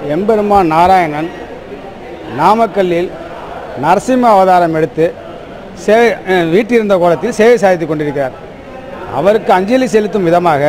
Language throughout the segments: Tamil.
எம்பெருமான் நாராயணன் நாமக்கல்லில் நரசிம்ம அவதாரம் எடுத்து சே அஹ் வீட்டிருந்த கோலத்தில் சேவை சாதித்துக் கொண்டிருக்கிறார் அவருக்கு அஞ்சலி செலுத்தும் விதமாக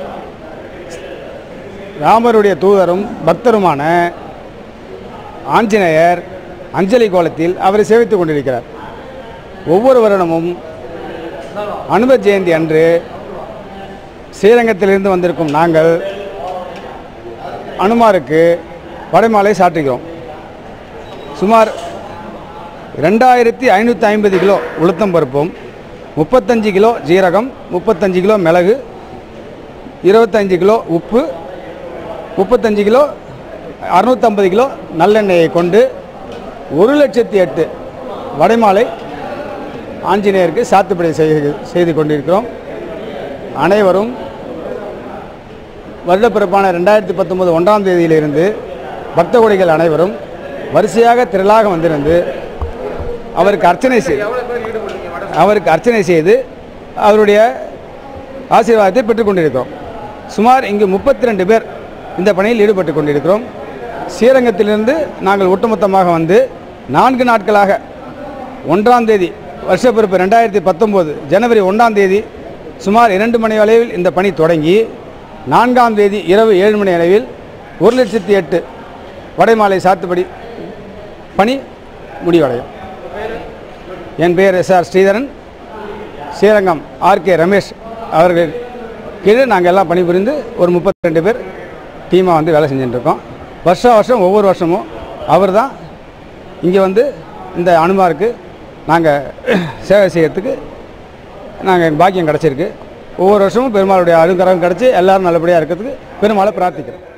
ராமருடைய தூதரும் பக்தருமான ஆஞ்சநேயர் அஞ்சலி கோலத்தில் அவரை சேவித்துக் கொண்டிருக்கிறார் ஒவ்வொரு வருடமும் அனுப ஜெயந்தி அன்று ஸ்ரீரங்கத்திலிருந்து வந்திருக்கும் நாங்கள் அனுமாருக்கு வடைமாலை சாற்றுகிறோம் சுமார் ரெண்டாயிரத்தி ஐநூற்றி ஐம்பது கிலோ உளுத்தம் பருப்பும் முப்பத்தஞ்சு கிலோ ஜீரகம் முப்பத்தஞ்சு கிலோ மிளகு இருபத்தஞ்சு கிலோ உப்பு முப்பத்தஞ்சு கிலோ அறுநூற்றம்பது கிலோ நல்லெண்ணெயை கொண்டு ஒரு லட்சத்தி எட்டு வடைமாலை ஆஞ்சநேயருக்கு சாத்துப்படி செய்து செய்து கொண்டிருக்கிறோம் அனைவரும் வருடப்பிறப்பான ரெண்டாயிரத்தி பத்தொன்பது ஒன்றாம் தேதியிலிருந்து பக்த கொடிகள் அனைவரும் வரிசையாக திரளாக வந்திருந்து அவருக்கு அர்ச்சனை செய்து அவருக்கு அர்ச்சனை செய்து அவருடைய ஆசீர்வாதத்தை பெற்றுக்கொண்டிருக்கிறோம் சுமார் இங்கு முப்பத்தி ரெண்டு பேர் இந்த பணியில் ஈடுபட்டு கொண்டிருக்கிறோம் ஸ்ரீரங்கத்திலிருந்து நாங்கள் ஒட்டுமொத்தமாக வந்து நான்கு நாட்களாக ஒன்றாம் தேதி வருஷப்பிறப்பு ரெண்டாயிரத்தி பத்தொம்போது ஜனவரி ஒன்றாம் தேதி சுமார் இரண்டு மணி அளவில் இந்த பணி தொடங்கி நான்காம் தேதி இரவு ஏழு மணி அளவில் ஒரு லட்சத்தி எட்டு வடைமாலை சாத்துப்படி பணி முடிவடையும் என் பெயர் S R Sridharan Srirangam RK Ramesh அவர்கள் கீழே நாங்கள் எல்லாம் பணிபுரிந்து ஒரு முப்பத்தி ரெண்டு பேர் டீமாக வந்து வேலை செஞ்சுட்டு இருக்கோம் வருஷம் வருஷம் ஒவ்வொரு வருஷமும் அவர் தான் இங்கே வந்து இந்த அனுமாருக்கு நாங்கள் சேவை செய்யறதுக்கு நாங்கள் பாக்கியம் கிடச்சிருக்கு ஒவ்வொரு வருஷமும் பெருமாளுடைய அனுகிரகம் கிடச்சி எல்லாரும் நல்லபடியாக இருக்கிறதுக்கு பெருமாளை பிரார்த்திக்கிறோம்